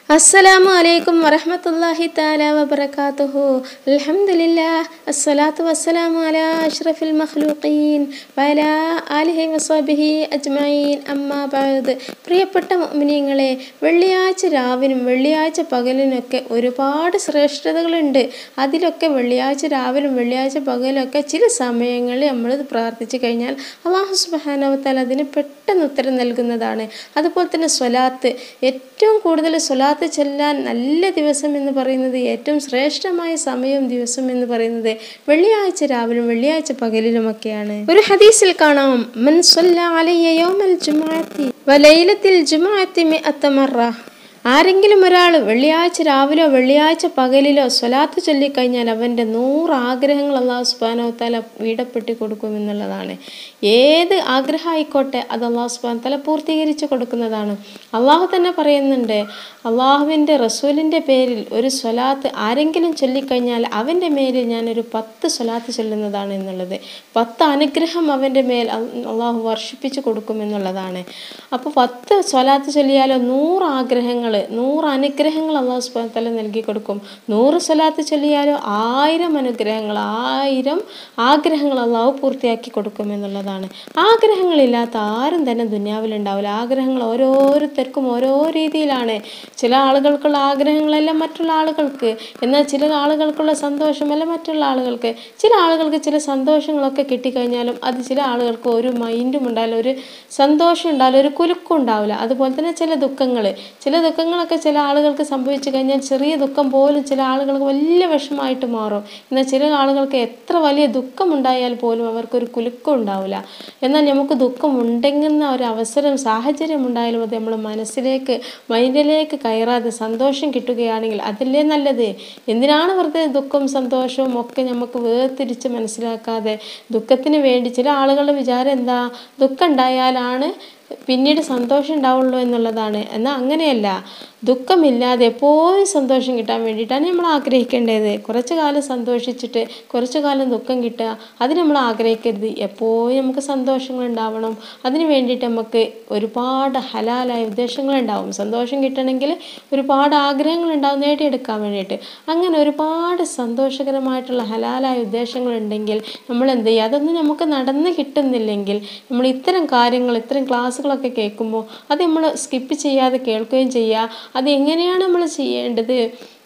അസ്സലാമു അലൈക്കും വറഹ്മത്തുള്ളാഹി തആല വബറകാതുഹു അൽഹംദുലില്ലാഹ് അസ്സലാത്തു വസ്സലാമു അലാ അഷ്റഫിൽ മഖ്ലൂഖീൻ വഅലാ ആലിഹി വസ്വബിഹി അജ്മഈൻ അമ്മാ ബഅദ് പ്രിയപ്പെട്ട മുഅ്മിനീങ്ങളെ വെള്ളിയാഴ്ച രാവിനും വെള്ളിയാഴ്ച പകലിനൊക്കെ ഒരുപാട് ശ്രേഷ്ഠതകളുണ്ട് അതിലൊക്കെ വെള്ളിയാഴ്ച രാവിലും വെള്ളിയാഴ്ച പകലൊക്കെ ചില സമയങ്ങളിൽ നമ്മൾ പ്രാർത്ഥിച്ചു കഴിഞ്ഞാൽ അള്ളാഹു സുബ്ഹാനഹു വതആല അതിന് പെട്ടെന്ന് ഉത്തരം നൽകുന്നതാണ് അതുപോലെ തന്നെ സ്വലാത്ത് ഏറ്റവും കൂടുതൽ സ്വലാത്ത് ചെല്ലാൻ നല്ല ദിവസം എന്ന് പറയുന്നത് ഏറ്റവും ശ്രേഷ്ഠമായ സമയവും ദിവസം എന്ന് പറയുന്നത് വെള്ളിയാഴ്ച രാവിലും വെള്ളിയാഴ്ച പകലിലുമൊക്കെയാണ് ഒരു ഹദീസിൽ കാണാം മൻ സ്വല്ല അലയ്യ യൗമൽ ജുമുഅത്തി വലൈലത്തിൽ ജുമുഅത്തി മിഅത്ത മറ ആരെങ്കിലും ഒരാൾ വെള്ളിയാഴ്ച രാവിലോ വെള്ളിയാഴ്ച പകലിലോ സ്വലാത്ത് ചൊല്ലിക്കഴിഞ്ഞാൽ അവൻ്റെ നൂറ് ആഗ്രഹങ്ങൾ അള്ളാഹു സുബാനോ തല വീടപ്പെട്ടി കൊടുക്കുമെന്നുള്ളതാണ് ഏത് ആഗ്രഹം ആയിക്കോട്ടെ അത് അള്ളാഹു സുബാൻ തല പൂർത്തീകരിച്ച് കൊടുക്കുന്നതാണ് അള്ളാഹു തന്നെ പറയുന്നുണ്ട് അള്ളാഹുവിൻ്റെ റസൂലിൻ്റെ പേരിൽ ഒരു സ്വലാത്ത് ആരെങ്കിലും ചൊല്ലിക്കഴിഞ്ഞാൽ അവൻ്റെ മേലിൽ ഞാനൊരു പത്ത് സ്വലാത്ത് ചൊല്ലുന്നതാണ് എന്നുള്ളത് പത്ത് അനുഗ്രഹം അവൻ്റെ മേൽ അള്ളാഹു വർഷിപ്പിച്ച് കൊടുക്കുമെന്നുള്ളതാണ് അപ്പോൾ പത്ത് സ്വലാത്ത് ചൊല്ലിയാലോ നൂറ് ആഗ്രഹങ്ങൾ നൂറ് അനുഗ്രഹങ്ങൾ അള്ളാഹു സുബാൻ തല നൽകി കൊടുക്കും നൂറ് സ്വലാത്ത് ചൊല്ലിയാലോ ആയിരം അനുഗ്രഹങ്ങൾ ആയിരം ആഗ്രഹങ്ങൾ അള്ളാഹു പൂർത്തിയാക്കി കൊടുക്കും എന്നുള്ളതാണ് ആഗ്രഹങ്ങളില്ലാത്ത ആരും തന്നെ ദുന്യാവിലുണ്ടാവില്ല ആഗ്രഹങ്ങൾ ഓരോരുത്തർക്കും ഓരോ രീതിയിലാണ് ചില ആളുകൾക്കുള്ള ആഗ്രഹങ്ങളെല്ലാം മറ്റുള്ള ആളുകൾക്ക് എന്നാൽ ചില ആളുകൾക്കുള്ള സന്തോഷമല്ല മറ്റുള്ള ആളുകൾക്ക് ചില ആളുകൾക്ക് ചില സന്തോഷങ്ങളൊക്കെ കിട്ടിക്കഴിഞ്ഞാലും അത് ചില ആളുകൾക്ക് ഒരു മൈൻഡും ഉണ്ടാവില്ല ഒരു സന്തോഷം ഉണ്ടാവില്ല ഒരു കുലുക്കം ഉണ്ടാവില്ല അതുപോലെ തന്നെ ചില ദുഃഖങ്ങൾ ചില ദുഃഖങ്ങളൊക്കെ ചില ആളുകൾക്ക് സംഭവിച്ചു കഴിഞ്ഞാൽ ചെറിയ ദുഃഖം പോലും ചില ആളുകൾക്ക് വലിയ വിഷമമായിട്ട് മാറും എന്നാൽ ചില ആളുകൾക്ക് എത്ര വലിയ ദുഃഖം ഉണ്ടായാൽ പോലും അവർക്കൊരു കുലുക്കം ഉണ്ടാവില്ല എന്നാൽ നമുക്ക് ദുഃഖം ഉണ്ടെങ്കിൽ ഒരു അവസരം സാഹചര്യം ഉണ്ടായാലും അത് നമ്മൾ മനസ്സിലേക്ക് മൈൻഡിലേക്ക് കയറാതെ സന്തോഷം കിട്ടുകയാണെങ്കിൽ അതല്ലേ നല്ലത് എന്തിനാണ് വെറുതെ ദുഃഖം സന്തോഷവും ഒക്കെ നമുക്ക് വേർതിരിച്ച് മനസ്സിലാക്കാതെ ദുഃഖത്തിന് വേണ്ടി ചില ആളുകളുടെ വിചാരം എന്താ ദുഃഖം ഉണ്ടായാലാണ് പിന്നീട് സന്തോഷം ഉണ്ടാവുള്ളൂ എന്നുള്ളതാണ് എന്നാൽ അങ്ങനെയല്ല ദുഃഖമില്ലാതെ എപ്പോഴും സന്തോഷം കിട്ടാൻ വേണ്ടിയിട്ടാണ് നമ്മൾ ആഗ്രഹിക്കേണ്ടത് കുറച്ചു കാലം സന്തോഷിച്ചിട്ട് കുറച്ചു കാലം ദുഃഖം കിട്ടുക അത് നമ്മൾ ആഗ്രഹിക്കരുത് എപ്പോഴും നമുക്ക് സന്തോഷങ്ങൾ ഉണ്ടാവണം അതിന് വേണ്ടിയിട്ട് നമുക്ക് ഒരുപാട് ഹലാലായ ഉദ്ദേശങ്ങളുണ്ടാവും സന്തോഷം കിട്ടണമെങ്കിൽ ഒരുപാട് ആഗ്രഹങ്ങൾ ഉണ്ടാവും നേടിയെടുക്കാൻ വേണ്ടിയിട്ട് അങ്ങനെ ഒരുപാട് സന്തോഷകരമായിട്ടുള്ള ഹലാലായ ഉദ്ദേശങ്ങളുണ്ടെങ്കിൽ നമ്മൾ എന്ത് ചെയ്യുക അതൊന്നും നമുക്ക് നടന്ന് കിട്ടുന്നില്ലെങ്കിൽ നമ്മൾ ഇത്തരം കാര്യങ്ങൾ ഇത്തരം ക്ലാസ്സുകളൊക്കെ കേൾക്കുമ്പോൾ അത് നമ്മൾ സ്കിപ്പ് ചെയ്യാതെ കേൾക്കുകയും ചെയ്യുക അത് എങ്ങനെയാണ് നമ്മൾ ചെയ്യേണ്ടത്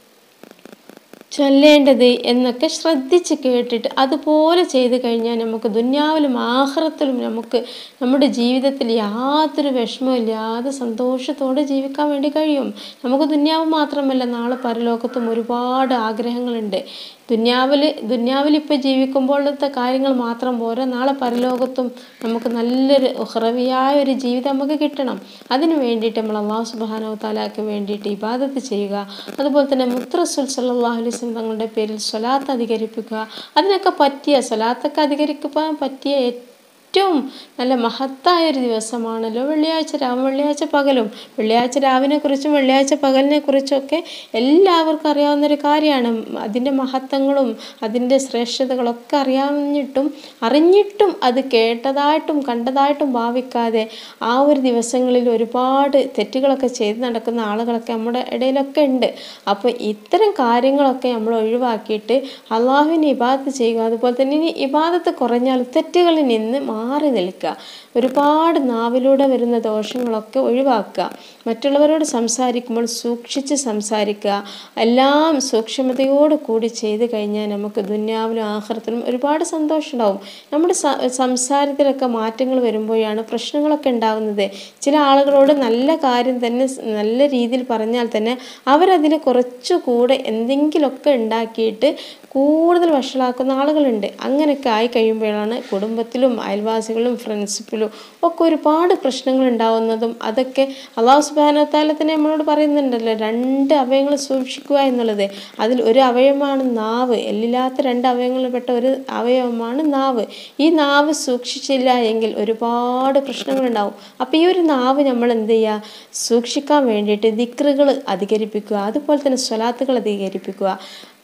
ചൊല്ലേണ്ടത് എന്നൊക്കെ ശ്രദ്ധിച്ച് കേട്ടിട്ട് അതുപോലെ ചെയ്തു കഴിഞ്ഞാൽ നമുക്ക് ദുന്യാവിലും ആഹ്റത്തിലും നമുക്ക് നമ്മുടെ ജീവിതത്തിൽ യാതൊരു വിഷമമില്ലാതെ സന്തോഷത്തോടെ ജീവിക്കാൻ വേണ്ടി കഴിയും നമുക്ക് ദുന്യാവ് മാത്രമല്ല നാളെ പരലോകത്തും ഒരുപാട് ആഗ്രഹങ്ങളുണ്ട് ദുന്യാവിൽ ദുന്യാവിൽ ഇപ്പോൾ ജീവിക്കുമ്പോഴത്തെ കാര്യങ്ങൾ മാത്രം പോരാ നാളെ പരലോകത്തും നമുക്ക് നല്ലൊരു ഹ്രവിയായ ഒരു ജീവിതം നമുക്ക് കിട്ടണം അതിന് വേണ്ടിയിട്ട് നമ്മൾ അള്ളാഹു സുബാനോ താലാക്ക് വേണ്ടിയിട്ട് ഇബാദത്ത് ചെയ്യുക അതുപോലെ തന്നെ മുത്രസുൽ സല്ലാഹു അലൈസ് തങ്ങളുടെ പേരിൽ സ്വലാത്ത് അധികരിപ്പിക്കുക അതിനൊക്കെ പറ്റിയ സ്വലാത്തൊക്കെ അധികരിക്കാൻ പറ്റിയ ഏറ്റവും നല്ല മഹത്തായ ഒരു ദിവസമാണല്ലോ വെള്ളിയാഴ്ച രാവ് വെള്ളിയാഴ്ച പകലും വെള്ളിയാഴ്ച രാവിനെ കുറിച്ചും വെള്ളിയാഴ്ച പകലിനെ കുറിച്ചൊക്കെ എല്ലാവർക്കും അറിയാവുന്നൊരു കാര്യമാണ് അതിൻ്റെ മഹത്വങ്ങളും അതിൻ്റെ ശ്രേഷ്ഠതകളൊക്കെ അറിയാഞ്ഞിട്ടും അറിഞ്ഞിട്ടും അത് കേട്ടതായിട്ടും കണ്ടതായിട്ടും ഭാവിക്കാതെ ആ ഒരു ദിവസങ്ങളിൽ ഒരുപാട് തെറ്റുകളൊക്കെ ചെയ്ത് നടക്കുന്ന ആളുകളൊക്കെ നമ്മുടെ ഇടയിലൊക്കെ ഉണ്ട് അപ്പോൾ ഇത്തരം കാര്യങ്ങളൊക്കെ നമ്മൾ ഒഴിവാക്കിയിട്ട് അള്ളാഹുവിനെ ഇബാദത്ത് ചെയ്യുക അതുപോലെ തന്നെ ഇനി ഇബാദത്ത് കുറഞ്ഞാൽ തെറ്റുകളിൽ നിന്ന് മാറി നിൽക്കുക ഒരുപാട് നാവിലൂടെ വരുന്ന ദോഷങ്ങളൊക്കെ ഒഴിവാക്കുക മറ്റുള്ളവരോട് സംസാരിക്കുമ്പോൾ സൂക്ഷിച്ച് സംസാരിക്കുക എല്ലാം സൂക്ഷ്മതയോട് കൂടി ചെയ്ത് കഴിഞ്ഞാൽ നമുക്ക് ദുന്യാവിലും ആഹ്റത്തിലും ഒരുപാട് സന്തോഷം ഉണ്ടാവും നമ്മുടെ സംസാരത്തിലൊക്കെ മാറ്റങ്ങൾ വരുമ്പോഴാണ് പ്രശ്നങ്ങളൊക്കെ ഉണ്ടാകുന്നത് ചില ആളുകളോട് നല്ല കാര്യം തന്നെ നല്ല രീതിയിൽ പറഞ്ഞാൽ തന്നെ അവരതിന് കുറച്ചുകൂടെ എന്തെങ്കിലുമൊക്കെ ഉണ്ടാക്കിയിട്ട് കൂടുതൽ വഷളാക്കുന്ന ആളുകളുണ്ട് അങ്ങനെയൊക്കെ ആയി കഴിയുമ്പോഴാണ് കുടുംബത്തിലും അയൽവാസികളും ഫ്രണ്ട്ഷിപ്പിലും ഒക്കെ ഒരുപാട് പ്രശ്നങ്ങൾ ഉണ്ടാവുന്നതും അതൊക്കെ അള്ളാഹു സുബാനത്താലത്തിന് നമ്മളോട് പറയുന്നുണ്ടല്ലോ രണ്ട് അവയവങ്ങൾ സൂക്ഷിക്കുക എന്നുള്ളത് അതിൽ ഒരു അവയവമാണ് നാവ് എല്ലില്ലാത്ത രണ്ട് അവയവങ്ങളിൽപ്പെട്ട ഒരു അവയവമാണ് നാവ് ഈ നാവ് സൂക്ഷിച്ചില്ല എങ്കിൽ ഒരുപാട് പ്രശ്നങ്ങളുണ്ടാവും അപ്പോൾ ഈ ഒരു നാവ് നമ്മൾ എന്ത് ചെയ്യുക സൂക്ഷിക്കാൻ വേണ്ടിയിട്ട് ദിക്റുകൾ അധികരിപ്പിക്കുക അതുപോലെ തന്നെ സ്വലാത്തുകൾ അധികരിപ്പിക്കുക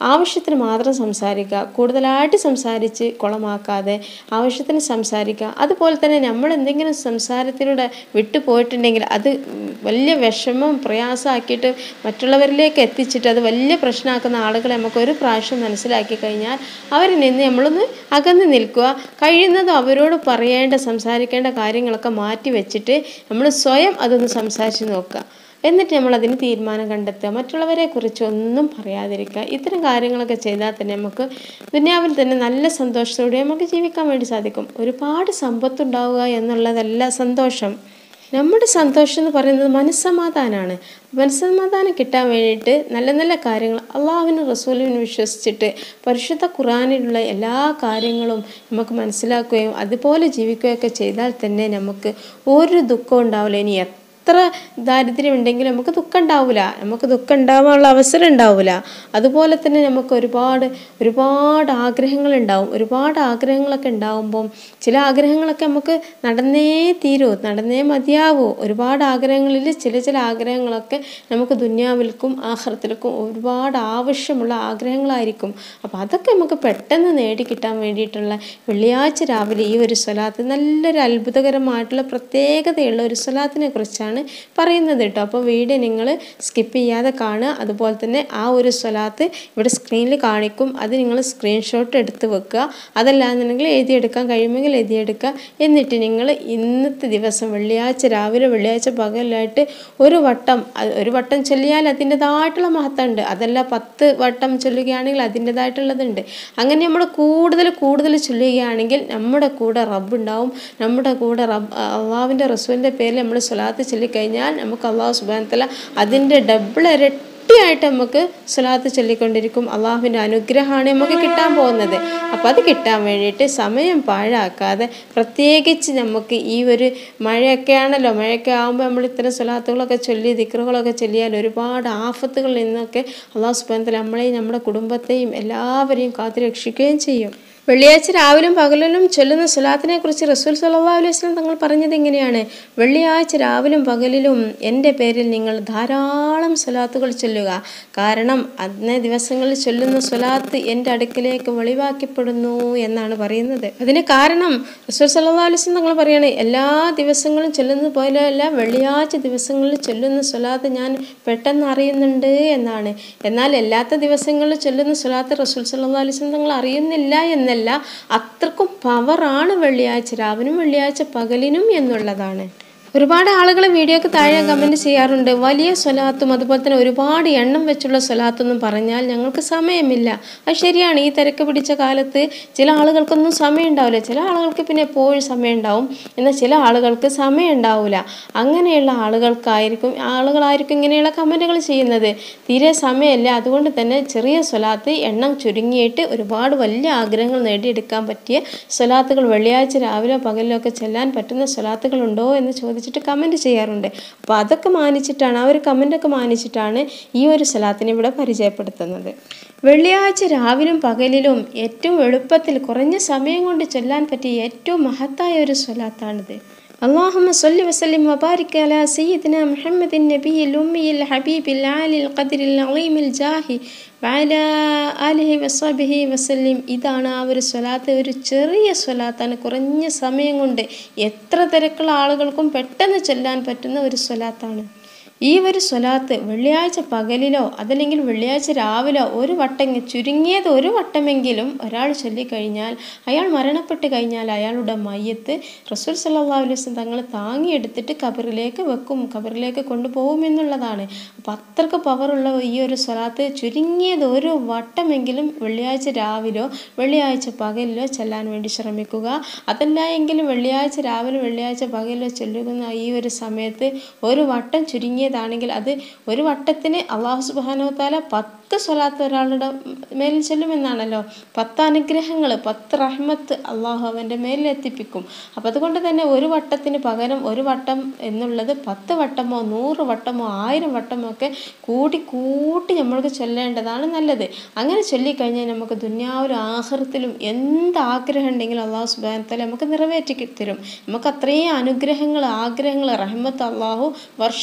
ആവശ്യത്തിന് മാത്രം സംസാരിക്കുക കൂടുതലായിട്ട് സംസാരിച്ച് കുളമാക്കാതെ ആവശ്യത്തിന് സംസാരിക്കുക അതുപോലെ തന്നെ നമ്മൾ എന്തെങ്കിലും സംസാരത്തിലൂടെ വിട്ടു പോയിട്ടുണ്ടെങ്കിൽ അത് വലിയ വിഷമം പ്രയാസമാക്കിയിട്ട് മറ്റുള്ളവരിലേക്ക് എത്തിച്ചിട്ട് അത് വലിയ പ്രശ്നമാക്കുന്ന ആളുകളെ നമുക്ക് ഒരു പ്രാവശ്യം മനസ്സിലാക്കി കഴിഞ്ഞാൽ അവരിൽ നിന്ന് നമ്മളൊന്ന് അകന്ന് നിൽക്കുക കഴിയുന്നതും അവരോട് പറയേണ്ട സംസാരിക്കേണ്ട കാര്യങ്ങളൊക്കെ മാറ്റി വെച്ചിട്ട് നമ്മൾ സ്വയം അതൊന്ന് സംസാരിച്ച് നോക്കുക എന്നിട്ട് നമ്മൾ അതിന് തീരുമാനം കണ്ടെത്തുക മറ്റുള്ളവരെ കുറിച്ച് ഒന്നും പറയാതിരിക്കുക ഇത്തരം കാര്യങ്ങളൊക്കെ ചെയ്താൽ തന്നെ നമുക്ക് ദുനിയാവിൽ തന്നെ നല്ല സന്തോഷത്തോടെ നമുക്ക് ജീവിക്കാൻ വേണ്ടി സാധിക്കും ഒരുപാട് സമ്പത്തുണ്ടാവുക എന്നുള്ളതല്ല സന്തോഷം നമ്മുടെ സന്തോഷം എന്ന് പറയുന്നത് മനസ്സമാധാനമാണ് മനസ്സമാധാനം കിട്ടാൻ വേണ്ടിയിട്ട് നല്ല നല്ല കാര്യങ്ങൾ അള്ളാഹുവിനും റസൂലിനും വിശ്വസിച്ചിട്ട് പരിശുദ്ധ ഖുറാനിലുള്ള എല്ലാ കാര്യങ്ങളും നമുക്ക് മനസ്സിലാക്കുകയും അതുപോലെ ജീവിക്കുകയൊക്കെ ചെയ്താൽ തന്നെ നമുക്ക് ഒരു ദുഃഖവും ഉണ്ടാവില്ല ഇനി എത്ര ദാരിദ്ര്യം ഉണ്ടെങ്കിലും നമുക്ക് ദുഃഖം ഉണ്ടാവില്ല നമുക്ക് ദുഃഖം ഉണ്ടാവാനുള്ള അവസരം ഉണ്ടാവില്ല അതുപോലെ തന്നെ നമുക്ക് ഒരുപാട് ഒരുപാട് ആഗ്രഹങ്ങൾ ഉണ്ടാവും ഒരുപാട് ആഗ്രഹങ്ങളൊക്കെ ഉണ്ടാവുമ്പം ചില ആഗ്രഹങ്ങളൊക്കെ നമുക്ക് നടന്നേ തീരൂ നടന്നേ മതിയാവൂ ഒരുപാട് ആഗ്രഹങ്ങളിൽ ചില ചില ആഗ്രഹങ്ങളൊക്കെ നമുക്ക് ദുന്യാവിൽക്കും ആഹ്റത്തിൽക്കും ഒരുപാട് ആവശ്യമുള്ള ആഗ്രഹങ്ങളായിരിക്കും അപ്പോൾ അതൊക്കെ നമുക്ക് പെട്ടെന്ന് നേടിക്കിട്ടാൻ വേണ്ടിയിട്ടുള്ള വെള്ളിയാഴ്ച രാവിലെ ഈ ഒരു സ്വലാത്ത് നല്ലൊരു അത്ഭുതകരമായിട്ടുള്ള പ്രത്യേകതയുള്ള ഒരു സ്വലാത്തിനെ കുറിച്ചാണ് പറയുന്നത് കേട്ടോ അപ്പോൾ വീഡിയോ നിങ്ങൾ സ്കിപ്പ് ചെയ്യാതെ കാണുക അതുപോലെ തന്നെ ആ ഒരു സ്വലാത്ത് ഇവിടെ സ്ക്രീനിൽ കാണിക്കും അത് നിങ്ങൾ സ്ക്രീൻഷോട്ട് എടുത്ത് വെക്കുക അതല്ലാന്നുണ്ടെങ്കിൽ എഴുതിയെടുക്കാൻ കഴിയുമെങ്കിൽ എഴുതിയെടുക്കുക എന്നിട്ട് നിങ്ങൾ ഇന്നത്തെ ദിവസം വെള്ളിയാഴ്ച രാവിലെ വെള്ളിയാഴ്ച പകലായിട്ട് ഒരു വട്ടം അത് ഒരു വട്ടം ചൊല്ലിയാൽ അതിൻ്റെതായിട്ടുള്ള മഹത്വമുണ്ട് അതല്ല പത്ത് വട്ടം ചൊല്ലുകയാണെങ്കിൽ അതിൻ്റെതായിട്ടുള്ളതുണ്ട് അങ്ങനെ നമ്മൾ കൂടുതൽ കൂടുതൽ ചൊല്ലുകയാണെങ്കിൽ നമ്മുടെ കൂടെ റബ്ബ് ഉണ്ടാവും നമ്മുടെ കൂടെ റബ്ബ് അള്ളാവിൻ്റെ റസൂലിൻ്റെ പേരിൽ നമ്മൾ സ്വലാത്ത് ചൊല്ലിക്കഴിഞ്ഞാൽ നമുക്ക് അള്ളാഹു സുബാനത്തല അതിൻ്റെ ഡബിൾ ഇരട്ടിയായിട്ട് നമുക്ക് സ്വലാത്ത് ചൊല്ലിക്കൊണ്ടിരിക്കും അള്ളാഹുവിൻ്റെ അനുഗ്രഹമാണ് നമുക്ക് കിട്ടാൻ പോകുന്നത് അപ്പോൾ അത് കിട്ടാൻ വേണ്ടിയിട്ട് സമയം പാഴാക്കാതെ പ്രത്യേകിച്ച് നമുക്ക് ഈ ഒരു മഴയൊക്കെ ആണല്ലോ മഴയൊക്കെ ആകുമ്പോൾ നമ്മൾ ഇത്തരം സ്വലാത്തുകളൊക്കെ ചൊല്ലി ദിക്റുകളൊക്കെ ചൊല്ലിയാൽ ഒരുപാട് ആഫത്തുകളിൽ നിന്നൊക്കെ അള്ളാഹു സുബാനത്തല നമ്മളെയും നമ്മുടെ കുടുംബത്തെയും എല്ലാവരെയും കാത്തു രക്ഷിക്കുകയും ചെയ്യും വെള്ളിയാഴ്ച രാവിലും പകലിലും ചൊല്ലുന്ന സ്വലാത്തിനെ കുറിച്ച് റസൂൽ സല്ലല്ലാഹു അലൈഹി വസല്ലം തങ്ങൾ പറഞ്ഞത് ഇങ്ങനെയാണ് വെള്ളിയാഴ്ച രാവിലും പകലിലും എൻ്റെ പേരിൽ നിങ്ങൾ ധാരാളം സ്വലാത്തുകൾ ചൊല്ലുക കാരണം അന്നേ ദിവസങ്ങളിൽ ചൊല്ലുന്ന സ്വലാത്ത് എൻ്റെ അടുക്കിലേക്ക് വെളിവാക്കപ്പെടുന്നു എന്നാണ് പറയുന്നത് അതിന് കാരണം റസൂൽ സല്ലല്ലാഹു അലൈഹി വസല്ലം തങ്ങൾ പറയാണ് എല്ലാ ദിവസങ്ങളും ചൊല്ലുന്നത് പോലെയല്ല വെള്ളിയാഴ്ച ദിവസങ്ങളിൽ ചൊല്ലുന്ന സ്വലാത്ത് ഞാൻ പെട്ടെന്ന് അറിയുന്നുണ്ട് എന്നാണ് എന്നാൽ എല്ലാത്ത ദിവസങ്ങളിൽ ചൊല്ലുന്ന സ്വലാത്ത് റസൂൽ സല്ലല്ലാഹു അലൈഹി വസല്ലം തങ്ങൾ അറിയുന്നില്ല എന്നല്ല അത്രക്കും പവറാണ് വെള്ളിയാഴ്ച രാവിനും വെള്ളിയാഴ്ച പകലിനും എന്നുള്ളതാണ് ഒരുപാട് ആളുകൾ വീഡിയോക്ക് താഴെ കമൻറ്റ് ചെയ്യാറുണ്ട് വലിയ സ്വലാത്തും അതുപോലെ തന്നെ ഒരുപാട് എണ്ണം വെച്ചുള്ള സ്വലാത്തൊന്നും പറഞ്ഞാൽ ഞങ്ങൾക്ക് സമയമില്ല അത് ശരിയാണ് ഈ തിരക്ക് പിടിച്ച കാലത്ത് ചില ആളുകൾക്കൊന്നും സമയം ഉണ്ടാവില്ല ചില ആളുകൾക്ക് പിന്നെ എപ്പോഴും സമയം ഉണ്ടാവും എന്നാൽ ചില ആളുകൾക്ക് സമയം ഉണ്ടാവില്ല അങ്ങനെയുള്ള ആളുകൾക്കായിരിക്കും ആളുകളായിരിക്കും ഇങ്ങനെയുള്ള കമൻറ്റുകൾ ചെയ്യുന്നത് തീരെ സമയമില്ല അതുകൊണ്ട് തന്നെ ചെറിയ സ്വലാത്ത് എണ്ണം ചുരുങ്ങിയിട്ട് ഒരുപാട് വലിയ ആഗ്രഹങ്ങൾ നേടിയെടുക്കാൻ പറ്റിയ സ്വലാത്തുകൾ വെള്ളിയാഴ്ച രാവിലെ പകലിലോ ഒക്കെ ചെല്ലാൻ പറ്റുന്ന സ്വലാത്തുകളുണ്ടോ എന്ന് ചോദിച്ചിട്ട് കമൻറ്റ് ചെയ്യാറുണ്ട് അപ്പോൾ അതൊക്കെ മാനിച്ചിട്ടാണ് ആ ഒരു കമൻറ്റൊക്കെ മാനിച്ചിട്ടാണ് ഈ ഒരു സ്വലാത്തിനെ ഇവിടെ പരിചയപ്പെടുത്തുന്നത് വെള്ളിയാഴ്ച രാവിലും പകലിലും ഏറ്റവും എളുപ്പത്തിൽ കുറഞ്ഞ സമയം കൊണ്ട് ചൊല്ലാൻ പറ്റിയ ഏറ്റവും മഹത്തായ ഒരു സ്വലാത്താണിത് اللهم صل وسلم وبارك على سيدنا محمد النبي الأمي الحبيب العالي القدر العظيم الجاه وعلى آله وصحبه وسلم ഇതാണ് ആ ഒരു സ്വലാത്ത് ഒരു ചെറിയ സ്വലാത്താണ് കുറഞ്ഞ സമയം കൊണ്ട് എത്ര തിരക്കുള്ള ആളുകൾക്കും പെട്ടെന്ന് ചൊല്ലാൻ പറ്റുന്ന ഒരു സ്വലാത്താണ് ഈ ഒരു സ്വലാത്ത് വെള്ളിയാഴ്ച പകലിലോ അതല്ലെങ്കിൽ വെള്ളിയാഴ്ച രാവിലോ ഒരു വട്ടം ചുരുങ്ങിയത് ഒരു വട്ടമെങ്കിലും ഒരാൾ ചൊല്ലിക്കഴിഞ്ഞാൽ അയാൾ മരണപ്പെട്ട് കഴിഞ്ഞാൽ അയാളുടെ മയ്യത്ത് റസൂൽ സല്ലല്ലാഹു അലൈഹി വസല്ലം തങ്ങൾ താങ്ങിയെടുത്തിട്ട് കബറിലേക്ക് വെക്കും കബറിലേക്ക് കൊണ്ടുപോകും എന്നുള്ളതാണ് അപ്പം അത്രക്ക് പവറുള്ള ഈ ഒരു സ്വലാത്ത് ചുരുങ്ങിയത് ഒരു വട്ടമെങ്കിലും വെള്ളിയാഴ്ച രാവിലോ വെള്ളിയാഴ്ച പകലിലോ ചെല്ലാൻ വേണ്ടി ശ്രമിക്കുക അതല്ല എങ്കിലും വെള്ളിയാഴ്ച രാവിലെ വെള്ളിയാഴ്ച പകലിലോ ചൊല്ലുന്ന ഈ ഒരു സമയത്ത് ഒരു വട്ടം ചുരുങ്ങിയതാണെങ്കിൽ അത് ഒരു വട്ടത്തിന് അള്ളാഹു സുബാനോ താല പത്ത് സ്വലാത്ത് ഒരാളുടെ മേലിൽ ചെല്ലുമെന്നാണല്ലോ പത്ത് അനുഗ്രഹങ്ങൾ പത്ത് റഹ്മത്ത് അള്ളാഹു അവൻ്റെ മേലിൽ എത്തിപ്പിക്കും അപ്പം അതുകൊണ്ട് തന്നെ ഒരു വട്ടത്തിന് പകരം ഒരു വട്ടം എന്നുള്ളത് പത്ത് വട്ടമോ നൂറ് വട്ടമോ ആയിരം വട്ടമോ ഒക്കെ കൂടി കൂട്ടി നമ്മൾക്ക് ചൊല്ലേണ്ടതാണ് നല്ലത് അങ്ങനെ ചൊല്ലിക്കഴിഞ്ഞാൽ നമുക്ക് ദുന്യാവിലും ആഹൃത്തിലും എന്ത് ആഗ്രഹം ഉണ്ടെങ്കിലും അള്ളാഹു സുബാനത്തല നമുക്ക് നിറവേറ്റി തരും നമുക്ക് അത്രയും അനുഗ്രഹങ്ങൾ ആഗ്രഹങ്ങൾ റഹ്മത്ത് അള്ളാഹു വർഷിച്ചു തരുന്നു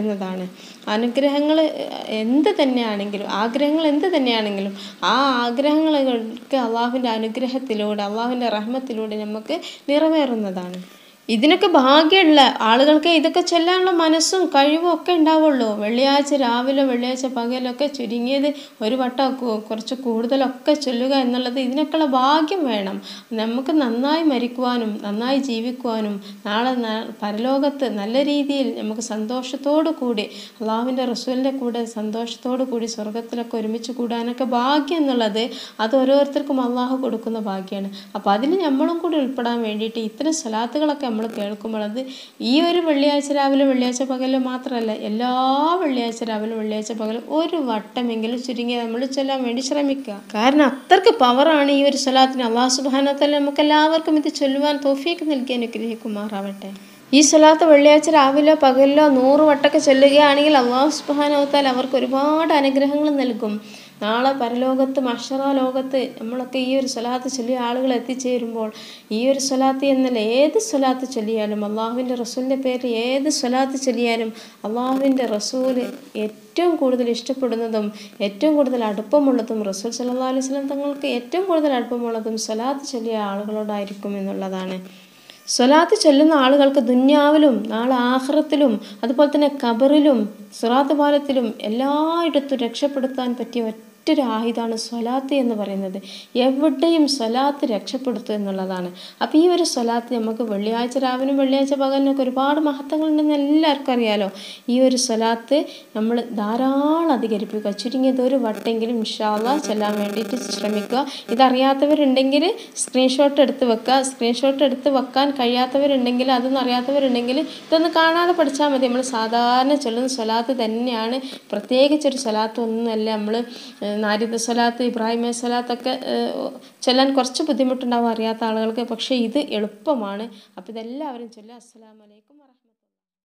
വരുന്നതാണ് അനുഗ്രഹങ്ങൾ എന്ത് തന്നെയാണെങ്കിലും ആഗ്രഹങ്ങൾ എന്ത് തന്നെയാണെങ്കിലും ആ ആഗ്രഹങ്ങൾക്ക് അള്ളാഹുവിൻ്റെ അനുഗ്രഹത്തിലൂടെ അള്ളാഹുവിൻ്റെ റഹ്മത്തിലൂടെ നമുക്ക് നിറവേറുന്നതാണ് ഇതിനൊക്കെ ഭാഗ്യമുള്ള ആളുകൾക്ക് ഇതൊക്കെ ചൊല്ലാനുള്ള മനസ്സും കഴിവും ഒക്കെ ഉണ്ടാവുള്ളൂ വെള്ളിയാഴ്ച രാവിലെ വെള്ളിയാഴ്ച പകലൊക്കെ ചുരുങ്ങിയത് ഒരു വട്ടം കു- കുറച്ച് കൂടുതലൊക്കെ ചൊല്ലുക എന്നുള്ളത് ഇതിനൊക്കെയുള്ള ഭാഗ്യം വേണം നമുക്ക് നന്നായി മരിക്കുവാനും നന്നായി ജീവിക്കുവാനും നാളെ ന- പരലോകത്ത് നല്ല രീതിയിൽ നമുക്ക് സന്തോഷത്തോടു കൂടി അള്ളാഹുവിൻ്റെ റസൂലിൻ്റെ കൂടെ സന്തോഷത്തോടു കൂടി സ്വർഗത്തിലൊക്കെ ഒരുമിച്ച് കൂടാനൊക്കെ ഭാഗ്യം എന്നുള്ളത് അത് ഓരോരുത്തർക്കും അള്ളാഹു കൊടുക്കുന്ന ഭാഗ്യമാണ് അപ്പോൾ അതിൽ നമ്മളും കൂടി ഉൾപ്പെടാൻ വേണ്ടിയിട്ട് ഇത്തരം സ്വലാത്തുകളൊക്കെ നമ്മൾ കേൾക്കുമ്പോൾ അത് ഈ ഒരു വെള്ളിയാഴ്ച രാവിലെ വെള്ളിയാഴ്ച പകല് മാത്രമല്ല എല്ലാ വെള്ളിയാഴ്ച രാവിലെ വെള്ളിയാഴ്ച പകലും ഒരു വട്ടമെങ്കിലും ചുരുങ്ങി നമ്മൾ ചൊല്ലാൻ വേണ്ടി ശ്രമിക്കുക കാരണം അത്രയ്ക്ക് പവറാണ് ഈ ഒരു സ്വലാത്തിന് അള്ളാഹു സുബാനത്തല്ല നമുക്ക് എല്ലാവർക്കും ഇത് ചൊല്ലുവാൻ തോഫിയൊക്കെ നൽകി അനുഗ്രഹിക്കുമാറാവട്ടെ ഈ സ്വലാത്ത് വെള്ളിയാഴ്ച രാവിലോ പകലിലോ നൂറ് വട്ടമൊക്കെ ചൊല്ലുകയാണെങ്കിൽ അള്ളാഹു സുബാനവത്താൽ അവർക്ക് ഒരുപാട് അനുഗ്രഹങ്ങൾ നൽകും നാളെ പരലോകത്ത് മഷറ ലോകത്ത് നമ്മളൊക്കെ ഈ ഒരു സ്വലാത്ത് ചൊല്ലിയ ആളുകൾ എത്തിച്ചേരുമ്പോൾ ഈ ഒരു സ്വലാത്ത് എന്നല്ല ഏത് സ്വലാത്ത് ചൊല്ലിയാലും അള്ളാഹുവിൻ്റെ റസൂലിൻ്റെ പേരിൽ ഏത് സ്വലാത്ത് ചൊല്ലിയാലും അള്ളാഹുവിൻ്റെ റസൂല് ഏറ്റവും കൂടുതൽ ഇഷ്ടപ്പെടുന്നതും ഏറ്റവും കൂടുതൽ അടുപ്പമുള്ളതും റസൂൽ സല്ലല്ലാഹു അലൈഹി വസല്ലം തങ്ങൾക്ക് ഏറ്റവും കൂടുതൽ അടുപ്പമുള്ളതും സ്വലാത്ത് ചൊല്ലിയ ആളുകളോടായിരിക്കും എന്നുള്ളതാണ് സ്വലാത്ത് ചൊല്ലുന്ന ആളുകൾക്ക് ദുന്യാവിലും നാളെ ആഹ്റത്തിലും അതുപോലെ തന്നെ ഖബറിലും സുറാത്ത് പാലത്തിലും എല്ലായിടത്തും രക്ഷപ്പെടുത്താൻ പറ്റിയ ഒറ്റൊരു ആയുധമാണ് സ്വലാത്ത് എന്ന് പറയുന്നത് എവിടെയും സ്വലാത്ത് രക്ഷപ്പെടുത്തും എന്നുള്ളതാണ് അപ്പോൾ ഈ ഒരു സ്വലാത്ത് നമുക്ക് വെള്ളിയാഴ്ച രാവിലും വെള്ളിയാഴ്ച പകലിനൊക്കെ ഒരുപാട് മഹത്വങ്ങളുണ്ടെന്ന് എല്ലാവർക്കും അറിയാലോ ഈ ഒരു സ്വലാത്ത് നമ്മൾ ധാരാളം അധികരിപ്പിക്കുക ചുരുങ്ങിയത് ഒരു വട്ടെങ്കിലും ഇൻഷാല്ല ചെല്ലാൻ വേണ്ടിയിട്ട് ശ്രമിക്കുക ഇതറിയാത്തവരുണ്ടെങ്കിൽ സ്ക്രീൻഷോട്ട് എടുത്ത് വെക്കുക സ്ക്രീൻഷോട്ട് എടുത്ത് വെക്കാൻ കഴിയാത്തവരുണ്ടെങ്കിൽ അതൊന്നും അറിയാത്തവരുണ്ടെങ്കിൽ ഇതൊന്ന് കാണാതെ പഠിച്ചാൽ മതി നമ്മൾ സാധാരണ ചൊല്ലുന്ന സ്വലാത്ത് തന്നെയാണ് പ്രത്യേകിച്ചൊരു സ്വലാത്ത് ഒന്നുമല്ല നമ്മൾ നാരിദ സ്വലാത്ത് ഇബ്രാഹിമ സ്വലാത്തൊക്കെ ഏഹ്, ചൊല്ലാൻ കുറച്ച് ബുദ്ധിമുട്ടുണ്ടാവും അറിയാത്ത ആളുകൾക്ക് പക്ഷേ ഇത് എളുപ്പമാണ് അപ്പോൾ ഇതെല്ലാവരും ചൊല്ലുക അസ്സലാമലൈക്കും വറഹ്മത്തുള്ളാഹി